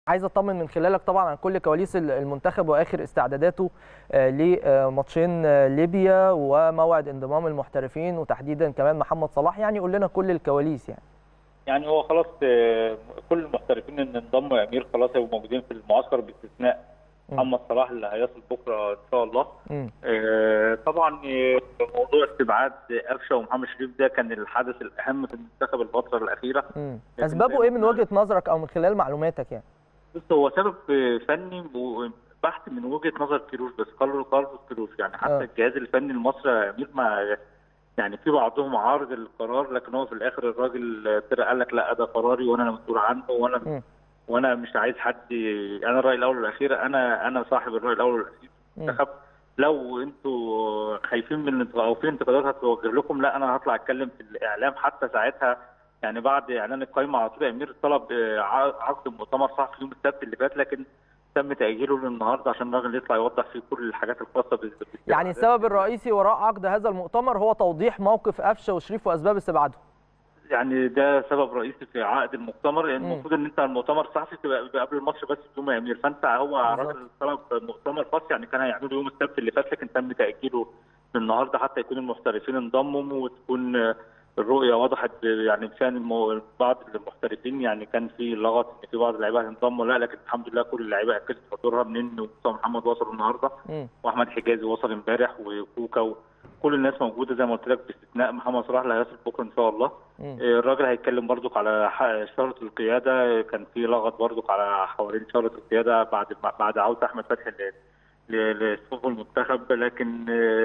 عايز اطمن من خلالك طبعا عن كل كواليس المنتخب واخر استعداداته لماتشين ليبيا وموعد انضمام المحترفين وتحديدا كمان محمد صلاح يعني قول لنا كل الكواليس يعني يعني هو خلاص كل المحترفين اللي انضموا يا امير خلاص هيبقوا موجودين في المعسكر باستثناء محمد صلاح اللي هيصل بكره ان شاء الله آه طبعا موضوع استبعاد قفشه ومحمد شريف ده كان الحدث الاهم في المنتخب الفتره الاخيره اسبابه ايه من وجهه نظرك او من خلال معلوماتك يعني بص هو سبب فني بحت من وجهه نظر كيروش بس قالوا كارلوس كيروش يعني حتى أه. الجهاز الفني المصري يا امير ما يعني في بعضهم عارض القرار لكن هو في الاخر الراجل طلع قال لك لا ده قراري وانا مسؤول عنه وانا م. وانا مش عايز حد انا الراي الاول والاخير انا انا صاحب الراي الاول والاخير المنتخب لو انتوا خايفين من او في انتقادات هتوجه لكم لا انا هطلع اتكلم في الاعلام حتى ساعتها يعني بعد اعلان القائمه على طول امير طلب عقد مؤتمر صحفي يوم السبت اللي فات لكن تم تاجيله للنهارده عشان الراجل يطلع يوضح فيه كل الحاجات الخاصه بالزبط. يعني السبب الرئيسي وراء عقد هذا المؤتمر هو توضيح موقف قفشه وشريف واسباب استبعادهم يعني ده سبب رئيسي في عقد المؤتمر لان يعني المفروض ان انت المؤتمر الصحفي تبقى قبل الماتش بس بيوم يا امير فانت هو راجل طلب مؤتمر خاص يعني كان هيعمله يوم السبت اللي فات لكن تم تاجيله للنهارده حتى يكون المحترفين انضموا وتكون الرؤيه وضحت يعني بشان المو... بعض المحترفين يعني كان في لغط ان في بعض اللعيبه هينضموا لا لكن الحمد لله كل اللعيبه اكدت حضورها منين ومصطفى محمد وصل النهارده واحمد حجازي وصل امبارح وكوكا و... كل الناس موجوده زي ما قلت لك باستثناء محمد صلاح اللي هيصل بكره ان شاء الله مم. الراجل هيتكلم برضك على شاره القياده كان في لغط برضك على حوالين شاره القياده بعد بعد عوده احمد فتحي لصفوف المنتخب لكن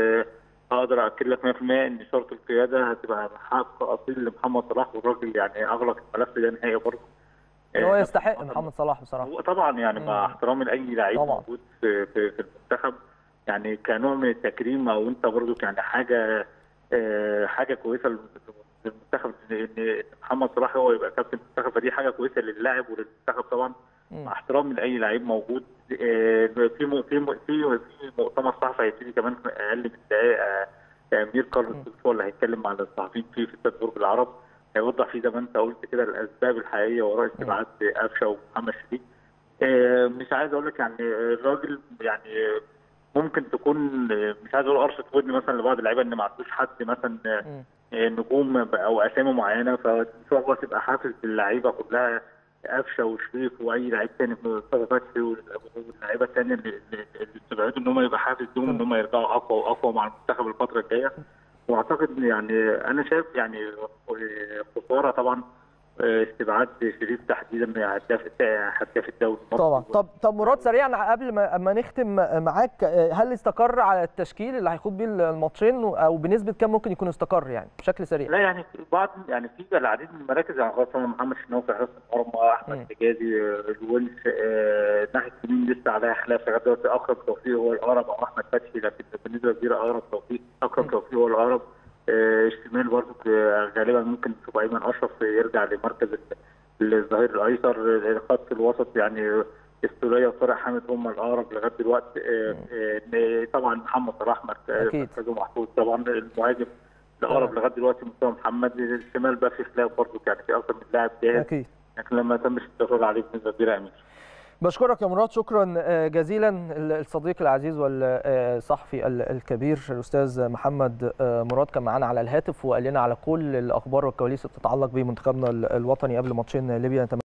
اقدر اكد لك 100% ان شرط القياده هتبقى حق اصيل لمحمد صلاح والراجل يعني اغلق الملف ده نهائي برضه هو يستحق محمد صلاح بصراحه هو طبعا يعني مع احترامي لاي لعيب موجود في, في, في المنتخب يعني كنوع من التكريم او انت برضه يعني حاجه آه حاجه كويسه للمنتخب ان محمد صلاح هو يبقى كابتن المنتخب فدي حاجه كويسه للاعب وللمنتخب طبعا مع احترامي لاي لعيب موجود آه في في في في مؤتمر صحفي هيبتدي كمان اقل من دقائق آه امير كارلوس هو اللي هيتكلم مع الصحفيين فيه في استاد برج العرب هيوضح فيه زي ما انت قلت كده الاسباب الحقيقيه وراء استبعاد قفشه ومحمد شريف مش عايز اقول لك يعني الراجل يعني ممكن تكون مش عايز اقول قرصه ودن مثلا لبعض اللعيبه ان ما عندوش حد مثلا نجوم او اسامي معينه فان شاء الله تبقى حافز للعيبه كلها قفشه وشريف واي لعيب تاني في مصطفى فتحي واللعيبه الثانيه اللي استبعدوا ان هم يبقى حافز لهم ان هم يرجعوا اقوى واقوى مع المنتخب الفتره الجايه واعتقد يعني انا شايف يعني خساره طبعا استبعاد شريف تحديدا هداف هداف الدوري طبعا طب طب مراد سريعا قبل ما ما نختم معاك هل استقر على التشكيل اللي هيخوض بيه الماتشين او بنسبه كام ممكن يكون استقر يعني بشكل سريع؟ لا يعني بعض يعني في العديد من المراكز يعني خاصه محمد شناوي في حراسه المرمى احمد حجازي الونش آه ناحيه اليمين لسه عليها خلاف لغايه دلوقتي اكرم توفيق هو الاقرب او احمد فتحي لكن بنسبه كبيره اقرب توفيق اكرم توفيق هو الاقرب الشمال برضه غالبا ممكن تبقى ايمن اشرف يرجع لمركز الظهير الايسر خط الوسط يعني السوليه وطارق حامد هم الاقرب لغايه دلوقتي طبعا محمد صلاح مركزه محفوظ طبعا المهاجم الاقرب لغايه دلوقتي مستوى محمد الشمال بقى في خلاف برضه يعني في اكثر من لاعب جاهز اكيد لكن لما تمش الاستقرار عليه بنسبه كبيره امين بشكرك يا مراد شكرا جزيلا الصديق العزيز والصحفي الكبير الاستاذ محمد مراد كان معانا على الهاتف وقال لنا على كل الاخبار والكواليس اللي بتتعلق بمنتخبنا الوطني قبل ماتشين ليبيا